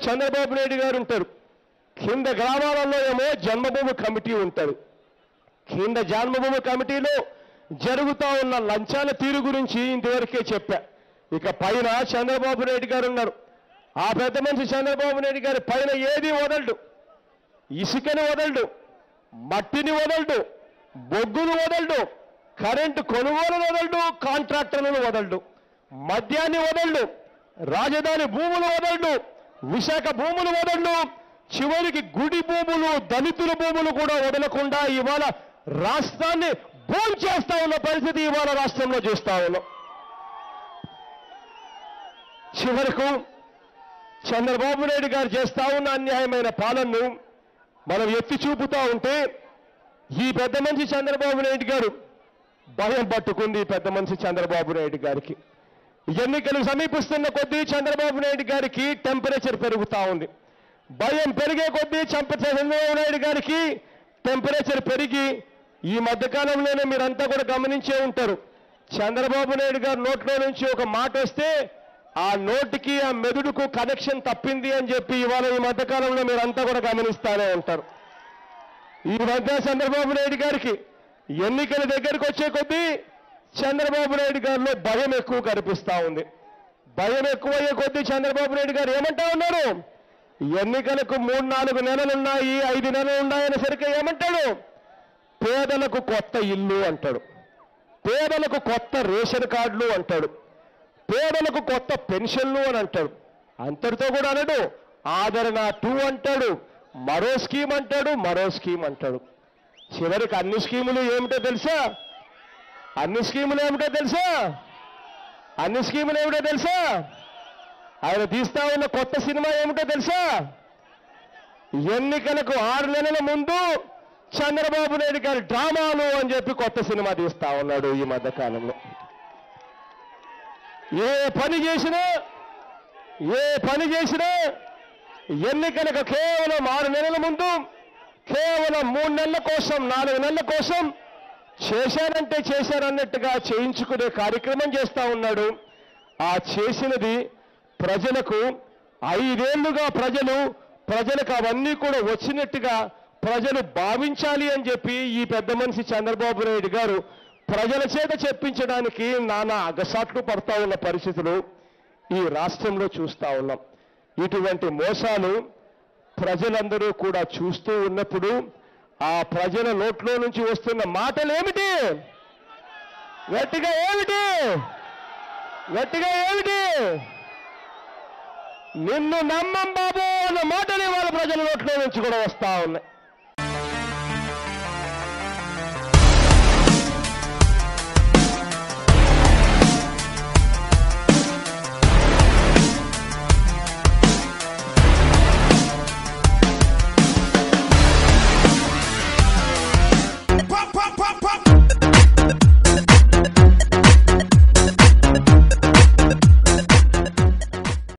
చంద్రబాబు నాయుడు గారు ఉంటారు కింద గ్రామాలలో ఏమో జన్మభూమి కమిటీ ఉంటారు కింద జన్మభూమి కమిటీలో జరుగుతా ఉన్న లంచాల తీరు గురించి ఇంతవరకే చెప్పా ఇక పైన చంద్రబాబు నాయుడు గారు ఉన్నారు ఆ పెద్ద మనిషి చంద్రబాబు నాయుడు గారి పైన ఏది వదలడు ఇసుకని వదలడు మట్టిని వదలడు బొగ్గును వదలడు కరెంటు కొనుగోలు వదలడు కాంట్రాక్టర్లను వదలడు మద్యాన్ని వదలడు రాజధాని భూములు వదలడు విశాఖ భూములు వదలడు చివరికి గుడి భూములు దళితుల భూములు కూడా వదలకుండా ఇవాళ రాష్ట్రాన్ని భూమి చేస్తా ఉన్న పరిస్థితి ఇవాళ రాష్ట్రంలో చూస్తా ఉన్నాం చివరకు చంద్రబాబు నాయుడు గారు చేస్తా ఉన్న అన్యాయమైన పాలనను మనం ఎత్తి చూపుతా ఉంటే ఈ పెద్ద మనిషి చంద్రబాబు నాయుడు గారు భయం పట్టుకుంది ఈ పెద్ద మనిషి చంద్రబాబు నాయుడు గారికి ఎన్నికలు సమీపిస్తున్న కొద్దీ చంద్రబాబు నాయుడు గారికి టెంపరేచర్ పెరుగుతా ఉంది భయం పెరిగే కొద్దీ చంప చంద్రబాబు నాయుడు గారికి టెంపరేచర్ పెరిగి ఈ మధ్యకాలంలోనే మీరంతా కూడా గమనించే ఉంటారు చంద్రబాబు నాయుడు గారు నోట్లో నుంచి ఒక మాట వస్తే ఆ నోటికి ఆ మెదుడుకు కనెక్షన్ తప్పింది అని చెప్పి ఇవాళ ఈ మధ్యకాలంలో మీరంతా కూడా గమనిస్తానే ఉంటారు ఈ మధ్య చంద్రబాబు నాయుడు గారికి ఎన్నికల దగ్గరికి వచ్చే కొద్దీ చంద్రబాబు నాయుడు గారిలో భయం ఎక్కువ కనిపిస్తా ఉంది భయం ఎక్కువయ్యే కొద్దీ చంద్రబాబు నాయుడు గారు ఏమంటా ఉన్నారు ఎన్నికలకు మూడు నాలుగు నెలలు ఉన్నాయి ఐదు నెలలు ఉన్నాయనేసరికి ఏమంటాడు పేదలకు కొత్త ఇల్లు అంటాడు పేదలకు కొత్త రేషన్ కార్డులు అంటాడు పేదలకు కొత్త పెన్షన్లు అని అంటాడు అంతటితో కూడా అనడు ఆదరణ టూ అంటాడు మరో స్కీమ్ అంటాడు మరో స్కీమ్ అంటాడు చివరికి అన్ని స్కీములు ఏమిటో తెలుసా అన్ని స్కీములు ఏమిటో తెలుసా అన్ని స్కీములు ఏమిటో తెలుసా ఆయన తీస్తా ఉన్న కొత్త సినిమా ఏమిటో తెలుసా ఎన్నికలకు ఆరు నెలల ముందు చంద్రబాబు నాయుడు గారి డ్రామాలు అని చెప్పి కొత్త సినిమా తీస్తా ఉన్నాడు ఈ మధ్య కాలంలో ఏ పని చేసినా ఏ పని చేసినా ఎన్నికలకు కేవలం ఆరు నెలల ముందు కేవలం మూడు నెలల కోసం నాలుగు నెలల కోసం చేశానంటే చేశారన్నట్టుగా చేయించుకునే కార్యక్రమం చేస్తా ఉన్నాడు ఆ చేసినది ప్రజలకు ఐదేళ్లుగా ప్రజలు ప్రజలకు అవన్నీ కూడా వచ్చినట్టుగా ప్రజలు భావించాలి అని చెప్పి ఈ పెద్ద మనిషి చంద్రబాబు నాయుడు గారు ప్రజల చేత చెప్పించడానికి నానా అగసాట్లు పడతా ఉన్న పరిస్థితులు ఈ రాష్ట్రంలో చూస్తా ఉన్నాం ఇటువంటి మోసాలు ప్రజలందరూ కూడా చూస్తూ ఉన్నప్పుడు ఆ ప్రజల నోట్లో నుంచి వస్తున్న మాటలు ఏమిటి గట్టిగా ఏమిటి గట్టిగా ఏమిటి నిన్ను నమ్మం బాబు అన్న మాటలు ఇవాళ ప్రజల నోట్లో నుంచి కూడా వస్తా ఉన్నాయి